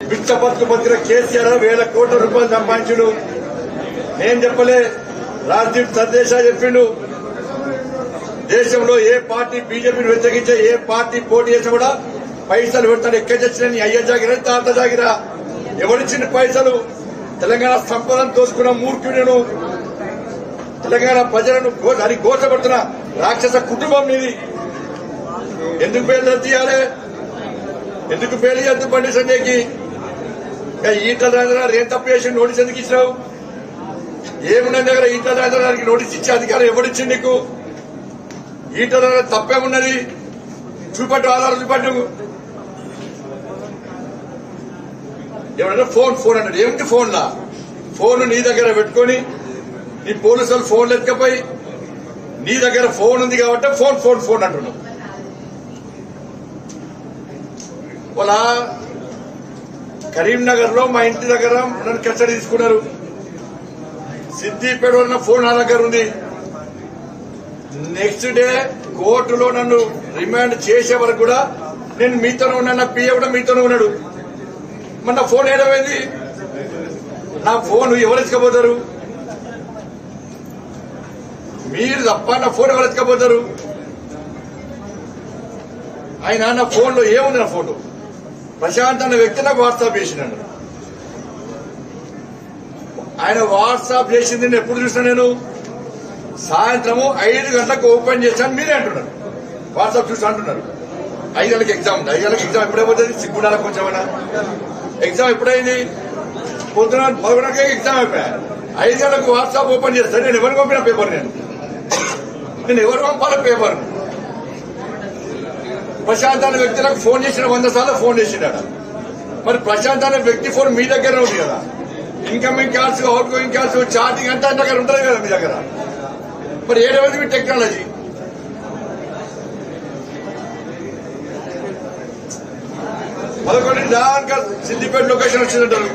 పిచ్చ బతుకు బతికిన కేసీఆర్ వేల కోట్ల రూపాయలు సంపాదించుడు నేను చెప్పలే రాజ్దీప్ సందేశా చెప్పిండు దేశంలో ఏ పార్టీ బీజేపీని వ్యతిరేకించే ఏ పార్టీ పోటీ చేసినా కూడా పైసలు పెడతాడు ఎక్కడ చచ్చిన నీ అయ్య జాగిరా తాత జాగిరా ఎవరిచ్చిన పైసలు తెలంగాణ సంపదను దోసుకున్న మూర్ఖుడను తెలంగాణ ప్రజలను గో- అది గోచపడుతున్న రాక్షస కుటుంబం మీది ఎందుకు పేర్లు తీయాలి ఎందుకు పేర్లు ఎందుకు బండి సంజయ్కి ఇంకా ఈటల రాజధాని ఏం తప్పు చేసి నోటీస్ ఎందుకు ఇచ్చినావు ఏమున్న దగ్గర ఈటల రాజధానికి నోటీస్ ఇచ్చే అధికారం ఎవరిచ్చింది నీకు ఈటల రాజధాని తప్పేమున్నది చూపట్టు ఆధారం చూపట్టు ఎవరైనా ఫోన్ ఫోన్ అన్నాడు ఏమిటి ఫోన్లా ఫోన్ నీ దగ్గర పెట్టుకొని నీ పోలీసులు ఫోన్లు ఎత్తుకపోయి నీ దగ్గర ఫోన్ ఉంది కాబట్టి ఫోన్ ఫోన్ ఫోన్ అంటున్నావు వాళ్ళ కరీంనగర్ లో మా ఇంటి దగ్గర నన్ను కస్టడీ తీసుకున్నారు సిద్దిపేట ఉన్న ఫోన్ నా దగ్గర ఉంది నెక్స్ట్ డే కోర్టులో నన్ను రిమాండ్ చేసే వరకు కూడా నేను మీతోనే ఉన్నాను నా పిఏ కూడా మీతోనే ఉన్నాడు మరి నా ఫోన్ ఏడమైంది నా ఫోన్ ఎవరు ఎత్తుకపోతారు మీరు తప్ప నా ఫోన్ ఎవరు ఎత్తుకపోతారు ఆయన నా ఫోన్ లో ఏముంది నా ఫోటో ప్రశాంత్ అన్న వ్యక్తి నాకు వాట్సాప్ చేసినాడు ఆయన వాట్సాప్ చేసింది నేను ఎప్పుడు చూసినా నేను సాయంత్రము ఐదు గంటలకు ఓపెన్ చేశాను మీరే అంటున్నారు వాట్సాప్ చూసి అంటున్నారు ఐదు గంటలకు ఎగ్జామ్ ఉంది ఐదు గంటలకు ఎగ్జామ్ ఎప్పుడైపోతుంది సిగ్గుండాలకు కొంచెమైనా ఎగ్జామ్ ఎప్పుడైంది పొద్దున పదకొండుకే ఎగ్జామ్ అయిపోయా ఐదు గంటలకు వాట్సాప్ ఓపెన్ చేస్తాను నేను ఎవరికి పంపిన పేపర్ నేను నేను ఎవరు పంపాలి పేపర్ ప్రశాంత్ అనే వ్యక్తి నాకు ఫోన్ చేసిన వంద సార్లు ఫోన్ చేసినాడు మరి ప్రశాంత్ అనే వ్యక్తి ఫోన్ మీ దగ్గర ఉంది కదా incoming calls outgoing calls charging అంతా ఆయన దగ్గర ఉంటుంది కదా మీ దగ్గర మరి ఏడవది మీ టెక్నాలజీ పదకొండు దాకా సిద్దిపేట లొకేషన్ వచ్చిందంటారు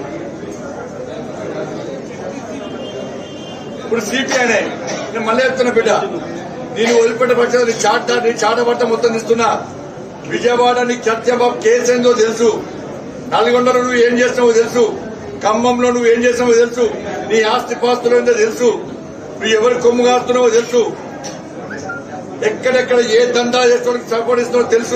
ఇప్పుడు సిపిఐనే నేను మళ్ళీ చెప్తున్నా బిడ్డ నేను వదిలిపెట్టే పక్షాలు నీ చాట నీ చాట పట్ట మొత్తం తీస్తున్నా విజయవాడ నీ చర్చబాబు కేసు ఏందో తెలుసు నల్గొండలో నువ్వు ఏం చేస్తున్నావో తెలుసు ఖమ్మంలో నువ్వు ఏం చేస్తున్నావో తెలుసు నీ ఆస్తి పాస్తులు ఏందో తెలుసు నువ్వు ఎవరి కొమ్ము కాస్తున్నావో తెలుసు ఎక్కడెక్కడ ఏ దందా చేసుకోవడానికి సపోర్ట్ ఇస్తున్నావో తెలుసు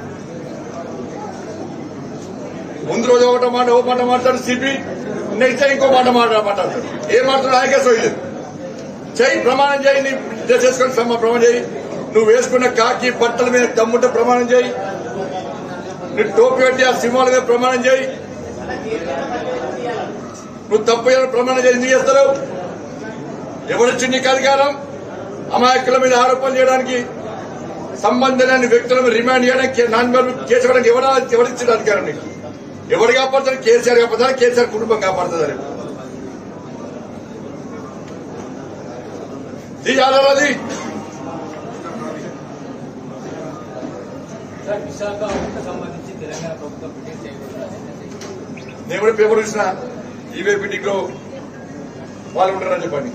ముందు రోజు ఒకటో మాట ఓ మాట మాట్లాడు సిపి నెక్స్ట్ డే ఇంకో మాట మాట మాట్లాడతాడు ఏం మాట్లాడు ఆయనకే సోయలేదు చెయ్యి ప్రమాణం చేయి నీ డ్రెస్ వేసుకొని సమ్మ ప్రమాణం చేయి నువ్వు వేసుకున్న కాకి బట్టల మీద దమ్ముంటే ప్రమాణం చేయి నీ టోపీ పెట్టి ఆ సింహాల మీద ప్రమాణం చేయి నువ్వు తప్పు చేయాలని ప్రమాణం చేయి ఎందుకు చేస్తారు ఎవరిచ్చి నీకు అధికారం అమాయకుల మీద ఆరోపణలు చేయడానికి సంబంధం లేని వ్యక్తులను రిమాండ్ చేయడానికి నాన్ కేసు ఇవ్వడానికి ఎవరు ఎవరిచ్చిన అధికారం నీకు ఎవరు కాపాడుతారు కేసీఆర్ కాపాడుతారు కేసీఆర్ కుటుంబం కాపాడుతుంది తీయాలి అది సార్ విశాఖ ఉక్కు సంబంధించి తెలంగాణ ప్రభుత్వం బ్రిటిష్ చేయబడింది నేను కూడా పేపర్ చూసిన ఈవే మీటింగ్ లో పాల్గొంటారని చెప్పండి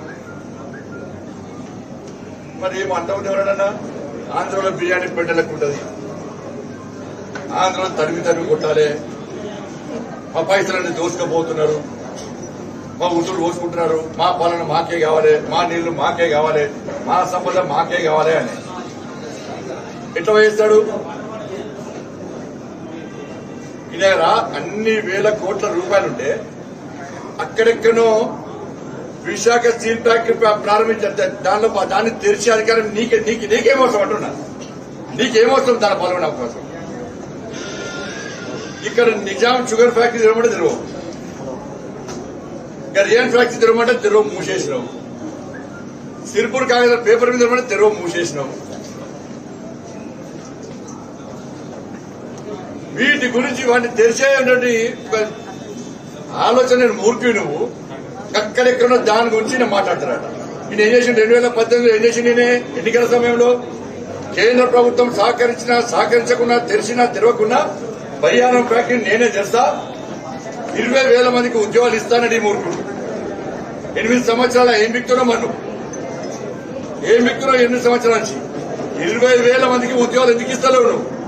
మరి ఏమో అంత ఉంది ఎవరన్నా ఆంధ్రలో బిర్యానీ పెట్టలకు ఉంటుంది ఆంధ్రలో తరిమి తరిమి కొట్టాలి మా పైసలన్నీ దోసుకపోతున్నారు మా ఉసురు పోసుకుంటున్నారు మా పాలన మాకే కావాలి మా నీళ్లు మాకే కావాలి మా సంపద మాకే కావాలి అని ఎట్లా వేస్తాడు ఈ దగ్గర అన్ని వేల కోట్ల రూపాయలుంటే అక్కడెక్కడో విశాఖ స్టీల్ ఫ్యాక్టరీ ప్రా- ప్రారంభించారు దానిలో పా- దాన్ని తెరిచే అధికారం నీకే నీకు నీకేమవసరం అంటున్నా నీకేమవసరం దాని పాల్గొనే అవకాశం ఇక్కడ నిజాం షుగర్ ఫ్యాక్టరీ తెరవమంటే తెరవు ఇంకా రియన్ ఫ్యాక్టరీ తెరవమంటే తెరవ మూసేసినావు సిరిపూర్ కాగిత పేపర్ మీద తెరవమంటే తెరవ మూసేసినావు వీటి గురించి వాటిని తెరిచేటువంటి ఒక ఆలోచన నేను మూర్ఖి నువ్వు అక్కడెక్కడో దాని గురించి నేను మాట్లాడుతున్నాడు నేను ఏం చేసిండు రెండు వేల పద్దెనిమిదిలో ఏం చేసిండు నేనే ఎన్నికల సమయంలో కేంద్ర ప్రభుత్వం సహకరించినా సహకరించకుండా తెరిచినా తెరవకుండా బయ్యానం ఫ్యాక్టరీ నేనే తెస్తా ఇరవై వేల మందికి ఉద్యోగాలు ఇస్తానని ఈ మూర్ఖుడు ఎనిమిది సంవత్సరాల ఏం బిక్తున్నావు మన్ను ఏం బిక్తున్నావు ఎనిమిది సంవత్సరాల నుంచి ఇరవై వేల మందికి ఉద్యోగాలు ఎందుకు ఇస్తలేవు నువ్వు